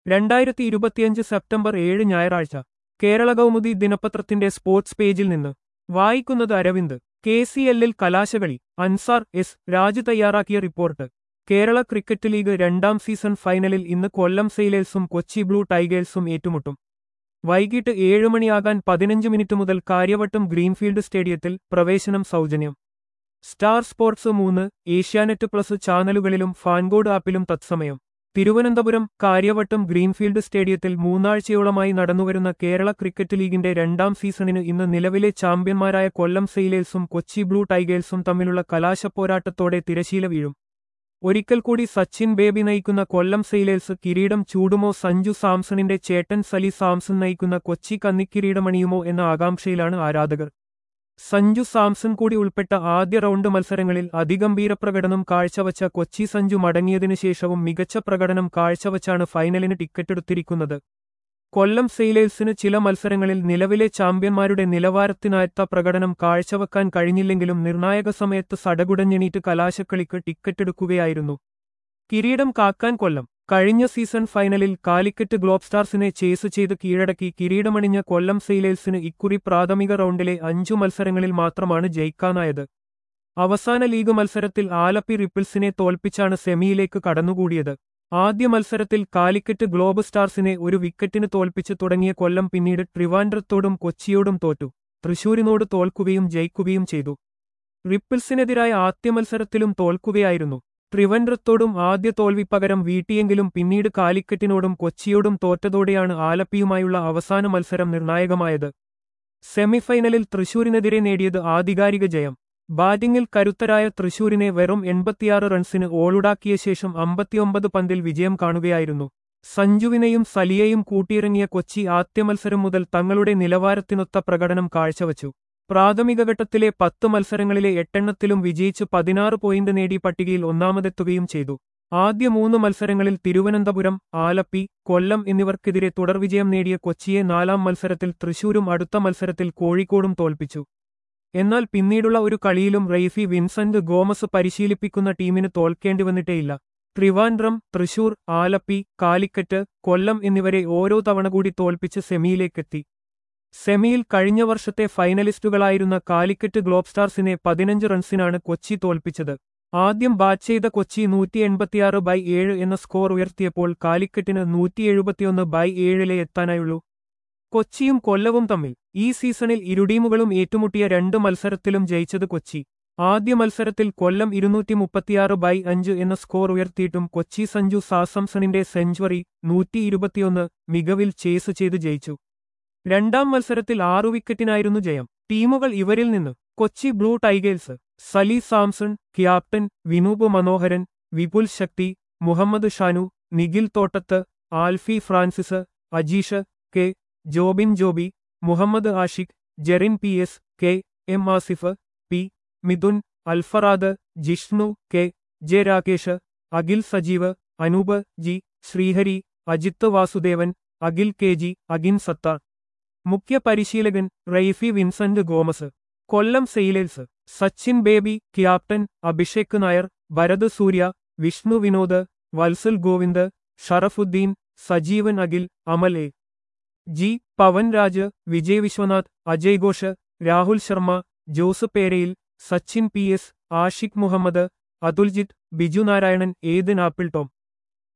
രണ്ടായിരത്തി ഇരുപത്തിയഞ്ച് സെപ്റ്റംബർ ഏഴ് ഞായറാഴ്ച കേരള കൗമുദി ദിനപത്രത്തിന്റെ സ്പോർട്സ് പേജിൽ നിന്ന് വായിക്കുന്നത് അരവിന്ദ് കെ സി എല്ലിൽ കലാശകളി അൻസാർ എസ് രാജു തയ്യാറാക്കിയ റിപ്പോർട്ട് കേരള ക്രിക്കറ്റ് ലീഗ് രണ്ടാം സീസൺ ഫൈനലിൽ ഇന്ന് കൊല്ലം സെയിലേഴ്സും കൊച്ചി ബ്ലൂ ടൈഗേഴ്സും ഏറ്റുമുട്ടും വൈകിട്ട് ഏഴ് മണിയാകാൻ പതിനഞ്ച് മിനിറ്റ് മുതൽ കാര്യവട്ടം ഗ്രീൻഫീൽഡ് സ്റ്റേഡിയത്തിൽ പ്രവേശനം സൗജന്യം സ്റ്റാർ സ്പോർട്സ് മൂന്ന് ഏഷ്യാനെറ്റ് പ്ലസ് ചാനലുകളിലും ഫാൻഗോഡ് ആപ്പിലും തത്സമയം തിരുവനന്തപുരം കാര്യവട്ടം ഗ്രീൻഫീൽഡ് സ്റ്റേഡിയത്തിൽ മൂന്നാഴ്ചയോളമായി നടന്നുവരുന്ന കേരള ക്രിക്കറ്റ് ലീഗിന്റെ രണ്ടാം സീസണിന് ഇന്ന് നിലവിലെ ചാമ്പ്യന്മാരായ കൊല്ലം സെയിലേഴ്സും കൊച്ചി ബ്ലൂ ടൈഗേഴ്സും തമ്മിലുള്ള കലാശപ്പോരാട്ടത്തോടെ തിരശീല വീഴും ഒരിക്കൽ കൂടി സച്ചിൻ ബേബി നയിക്കുന്ന കൊല്ലം സെയിലേഴ്സ് കിരീടം ചൂടുമോ സഞ്ജു സാംസണിന്റെ ചേട്ടൻ സലി സാംസൺ നയിക്കുന്ന കൊച്ചി കന്നിക്കിരീടമണിയുമോ എന്ന ആകാംക്ഷയിലാണ് ആരാധകർ സഞ്ജു സാംസൺ കൂടി ഉൾപ്പെട്ട ആദ്യ റൗണ്ട് മത്സരങ്ങളിൽ അതിഗംഭീര പ്രകടനം കാഴ്ചവച്ച കൊച്ചി സഞ്ജു മടങ്ങിയതിനു ശേഷവും മികച്ച പ്രകടനം കാഴ്ചവച്ചാണ് ഫൈനലിന് ടിക്കറ്റെടുത്തിരിക്കുന്നത് കൊല്ലം സെയിലേഴ്സിന് ചില മത്സരങ്ങളിൽ നിലവിലെ ചാമ്പ്യന്മാരുടെ നിലവാരത്തിനായത്ത പ്രകടനം കാഴ്ചവെക്കാൻ കഴിഞ്ഞില്ലെങ്കിലും നിർണായക സമയത്ത് സടകുടഞ്ഞെണീറ്റ് കലാശക്കളിക്ക് ടിക്കറ്റെടുക്കുകയായിരുന്നു കിരീടം കാക്കാൻ കൊല്ലം കഴിഞ്ഞ സീസൺ ഫൈനലിൽ കാലിക്കറ്റ് ഗ്ലോബ് സ്റ്റാർസിനെ ചേസ് ചെയ്ത് കീഴടക്കി കിരീടമണിഞ്ഞ കൊല്ലം സെയിലേഴ്സിന് ഇക്കുറി പ്രാഥമിക റൗണ്ടിലെ അഞ്ചു മത്സരങ്ങളിൽ മാത്രമാണ് ജയിക്കാനായത് അവസാന ലീഗ് മത്സരത്തിൽ ആലപ്പി റിപ്പിൾസിനെ തോൽപ്പിച്ചാണ് സെമിയിലേക്ക് കടന്നുകൂടിയത് ആദ്യ മത്സരത്തിൽ കാലിക്കറ്റ് ഗ്ലോബ് സ്റ്റാർസിനെ ഒരു വിക്കറ്റിന് തോൽപ്പിച്ച് തുടങ്ങിയ കൊല്ലം പിന്നീട് ട്രിവാൻഡ്രത്തോടും കൊച്ചിയോടും തോറ്റു തൃശൂരിനോട് തോൽക്കുകയും ജയിക്കുകയും ചെയ്തു റിപ്പിൾസിനെതിരായ ആദ്യ മത്സരത്തിലും തോൽക്കുകയായിരുന്നു ട്രിവൻഡ്രത്തോടും ആദ്യ തോൽവി പകരം വീട്ടിയെങ്കിലും പിന്നീട് കാലിക്കറ്റിനോടും കൊച്ചിയോടും തോറ്റതോടെയാണ് ആലപ്പിയുമായുള്ള അവസാന മത്സരം നിർണായകമായത് സെമിഫൈനലിൽ തൃശൂരിനെതിരെ നേടിയത് ആധികാരിക ജയം ബാറ്റിംഗിൽ കരുത്തരായ തൃശൂരിനെ വെറും എൺപത്തിയാറ് റൺസിന് ഓളുടാക്കിയ ശേഷം അമ്പത്തിയൊമ്പത് പന്തിൽ വിജയം കാണുകയായിരുന്നു സഞ്ജുവിനെയും സലിയെയും കൂട്ടിയിറങ്ങിയ കൊച്ചി ആദ്യ മത്സരം മുതൽ തങ്ങളുടെ നിലവാരത്തിനൊത്ത പ്രകടനം കാഴ്ചവച്ചു പ്രാഥമിക ഘട്ടത്തിലെ പത്ത് മത്സരങ്ങളിലെ എട്ടെണ്ണത്തിലും വിജയിച്ച് പതിനാറ് പോയിന്റ് നേടി പട്ടികയിൽ ഒന്നാമതെത്തുകയും ചെയ്തു ആദ്യ മൂന്ന് മത്സരങ്ങളിൽ തിരുവനന്തപുരം ആലപ്പി കൊല്ലം എന്നിവർക്കെതിരെ തുടർവിജയം നേടിയ കൊച്ചിയെ നാലാം മത്സരത്തിൽ തൃശൂരും അടുത്ത മത്സരത്തിൽ കോഴിക്കോടും തോൽപ്പിച്ചു എന്നാൽ പിന്നീടുള്ള ഒരു കളിയിലും റെയ്ഫി വിൻസെന്റ് ഗോമസ് പരിശീലിപ്പിക്കുന്ന ടീമിന് തോൽക്കേണ്ടി വന്നിട്ടേയില്ല ട്രിവാൻഡ്രം തൃശൂർ ആലപ്പി കാലിക്കറ്റ് കൊല്ലം എന്നിവരെ ഓരോ തവണ കൂടി തോൽപ്പിച്ച് സെമിയിലേക്കെത്തി സെമിയിൽ കഴിഞ്ഞ വർഷത്തെ ഫൈനലിസ്റ്റുകളായിരുന്ന കാലിക്കറ്റ് ഗ്ലോബ് സ്റ്റാർസിനെ പതിനഞ്ച് റൺസിനാണ് കൊച്ചി തോൽപ്പിച്ചത് ആദ്യം ബാറ്റ് ചെയ്ത കൊച്ചി നൂറ്റി എൺപത്തിയാറ് ബൈ ഏഴ് എന്ന സ്കോർ ഉയർത്തിയപ്പോൾ കാലിക്കറ്റിന് നൂറ്റി എഴുപത്തിയൊന്ന് ബൈ ഏഴിലെ എത്താനായുള്ളൂ കൊച്ചിയും കൊല്ലവും തമ്മിൽ ഈ സീസണിൽ ഇരുടീമുകളും ഏറ്റുമുട്ടിയ രണ്ട് മത്സരത്തിലും ജയിച്ചത് കൊച്ചി ആദ്യ മത്സരത്തിൽ കൊല്ലം ഇരുന്നൂറ്റി മുപ്പത്തിയാറ് ബൈ അഞ്ച് എന്ന സ്കോർ ഉയർത്തിയിട്ടും കൊച്ചി സഞ്ജു സാസംസണിന്റെ സെഞ്ചുറി നൂറ്റി ഇരുപത്തിയൊന്ന് മികവിൽ ചേസ് ചെയ്ത് ജയിച്ചു രണ്ടാം മത്സരത്തിൽ ആറു വിക്കറ്റിനായിരുന്നു ജയം ടീമുകൾ ഇവരിൽ നിന്ന് Kochi blue tigers Sali Samson captain Vinoop Manoharan Vipul Shakthi Muhammed Shanu Nikhil Thottathu Alphy Francis Ajeesh K Jobin Joby Muhammed Ashiq Jerin P S K M Asif P Mithun Alfarad Jishnu K J Rakesh Akhil Sajeev Anoop G Sreehari Ajith Vasudevan Akhil K G Agin Sathar മുഖ്യ പരിശീലകൻ Raifi Vincent Gomez Kollam sailors Sachin Baby captain Abhishek Nair Bharath Surya Vishnu Vinod Vatsal Govind Sharafuddin Sajeevan Akhil Amal A G Pavan Raj Vijay Viswanath Ajay Ghosh Rahul Sharma Jose Perayil Sachin P S Ashiq Muhammed Athuljith Biju Narayanan Eden Apple Tom